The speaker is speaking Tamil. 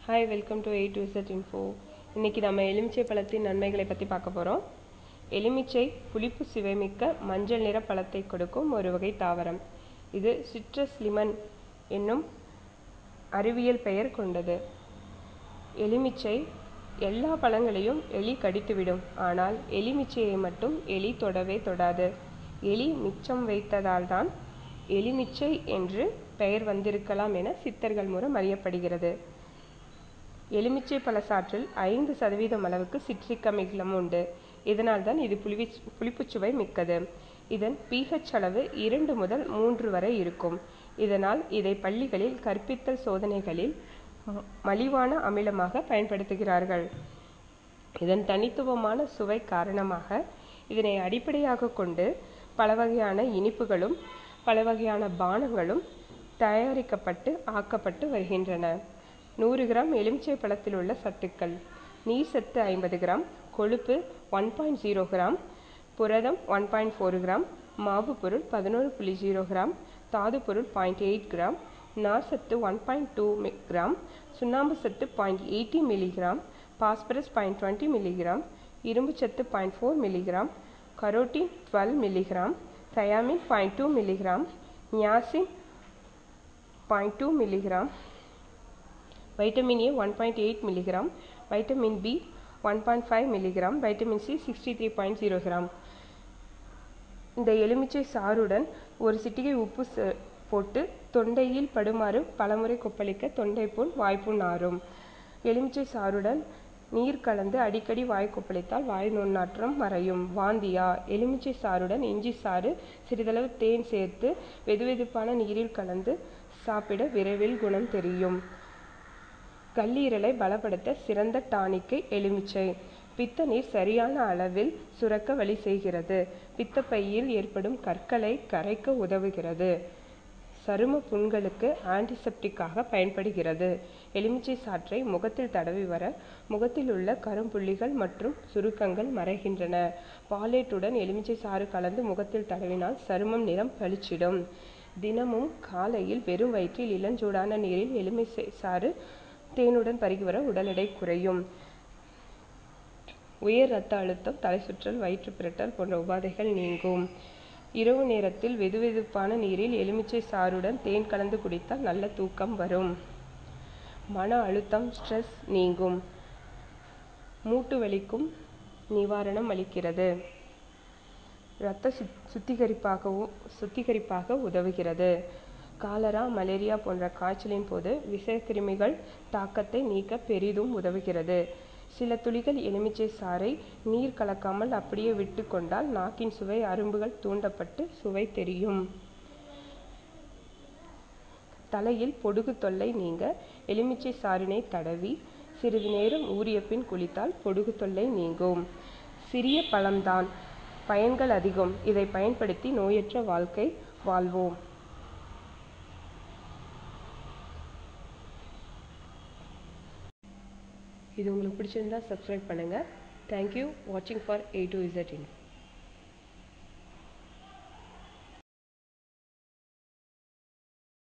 hi welcome to A to Z info இன்றைக்கி நம்ம எலுமிச்சை பழத்தின் நன்மைகளை பற்றி பார்க்க போகிறோம் எலுமிச்சை புளிப்பு சுவைமிக்க மஞ்சள் நிற பழத்தை கொடுக்கும் ஒரு வகை தாவரம் இது சிட்ரஸ் லிமன் என்னும் அறிவியல் பெயர் கொண்டது எலுமிச்சை எல்லா பழங்களையும் எலி கடித்துவிடும் ஆனால் எலுமிச்சையை மட்டும் எலி தொடவே தொடாது எலி மிச்சம் வைத்ததால் தான் எலுமிச்சை என்று பெயர் வந்திருக்கலாம் என சித்தர்கள் மூலம் அறியப்படுகிறது எலுமிச்சை பழச்சாற்றில் ஐந்து சதவீதம் அளவுக்கு சிட்ரிக் அமிலம் உண்டு இதனால் தான் இது புளிவி புளிப்புச்சுவை மிக்கது இதன் பிஹெச் அளவு இரண்டு முதல் மூன்று வரை இருக்கும் இதனால் இதை பள்ளிகளில் கற்பித்தல் சோதனைகளில் ம- மலிவான அமிலமாக பயன்படுத்துகிறார்கள் இதன் தனித்துவமான சுவை காரணமாக இதனை அடிப்படையாக கொண்டு பல வகையான இனிப்புகளும் பல வகையான பானங்களும் தயாரிக்கப்பட்டு ஆக்கப்பட்டு வருகின்றன நூறு கிராம் எலுமிச்சை பழத்தில் உள்ள சத்துக்கள் நீர் சத்து ஐம்பது கிராம் கொழுப்பு ஒன் பாயிண்ட் ஜீரோ கிராம் புரதம் ஒன் பாயிண்ட் ஃபோர் கிராம் மாவு பொருள் பதினோரு புள்ளி ஜீரோ கிராம் தாது பொருள் பாயிண்ட் எயிட் கிராம் நார் சத்து ஒன் பாயிண்ட் டூ கிராம் சுண்ணாம்பு சத்து point eighty milligram phosphorus point twenty milligram இரும்பு சத்து point four milligram carotene twelve milligram thiamine point two milligram niacin point two milligram vitamin A one point eight milligram vitamin B one point five milligram vitamin C sixty three point zero gram இந்த எலுமிச்சை சாறுடன் ஒரு சிட்டிகை உப்பு சே- போட்டு தொண்டையில் படுமாறு பலமுறை கொப்பளிக்க தொண்டை புண் வாய்ப்புண் ஆறும் எலுமிச்சை சாறுடன் நீர் கலந்து அடிக்கடி வாய் கொப்பளித்தால் வாய் நுண்ணாற்றம் மறையும் வாந்தியா எலுமிச்சை சாறுடன் இஞ்சி சாறு சிறிதளவு தேன் சேர்த்து வெதுவெதுப்பான நீரில் கலந்து சாப்பிட விரைவில் குணம் தெரியும் கல்லீரலை பலப்படுத்த சிறந்த டானிக்கு எலுமிச்சை பித்த நீர் சரியான அளவில் சுரக்க வழி செய்கிறது பித்தப்பையில் ஏற்படும் கற்களை கரைக்க உதவுகிறது சரும புண்களுக்கு ஆன்டிசெப்டிக்காக பயன்படுகிறது எலுமிச்சை சாற்றை முகத்தில் தடவி வர முகத்தில் உள்ள கரும்புள்ளிகள் மற்றும் சுருக்கங்கள் மறைகின்றன பாலேட்டுடன் எலுமிச்சை சாறு கலந்து முகத்தில் தடவினால் சருமம் நிறம் பளிச்சிடும் தினமும் காலையில் வெறும் வயிற்றில் இளஞ்சூடான நீரில் எலுமிச்சை சாறு தேனுடன் பருகி வர உடல் எடை குறையும் உயர் இரத்த அழுத்தம் தலை சுற்றல் வயிற்று பிரட்டல் போன்ற உபாதைகள் நீங்கும் இரவு நேரத்தில் வெதுவெதுப்பான நீரில் எலுமிச்சை சாறுடன் தேன் கலந்து குடித்தால் நல்ல தூக்கம் வரும் மன அழுத்தம் ஸ்ட்ரெஸ் நீங்கும் மூட்டு வலிக்கும் நிவாரணம் அளிக்கிறது இரத்த சுத் சுத்திகரிப்பாகவும் சுத்திகரிப்பாக உதவுகிறது காலரா மலேரியா போன்ற காய்ச்சலின் போது விஷக்கிருமிகள் தாக்கத்தை நீக்க பெரிதும் உதவுகிறது சில துளிகள் எலுமிச்சை சாறை நீர் கலக்காமல் அப்படியே விட்டு கொண்டால் நாக்கின் சுவை அரும்புகள் தூண்டப்பட்டு சுவை தெரியும் தலையில் பொடுகு தொல்லை நீங்க எலுமிச்சை சாறினை தடவி சிறிது நேரம் ஊறிய பின் குளித்தால் பொடுகு தொல்லை நீங்கும் சிறிய பழம்தான் பயன்கள் அதிகம் இதை பயன்படுத்தி நோயற்ற வாழ்க்கை வாழ்வோம் இது உங்களுக்கு பிடிச்சிருந்தா சப்ஸ்கிரைப் பண்ணுங்கள் தேங்க்யூ வாட்சிங் for A to Z in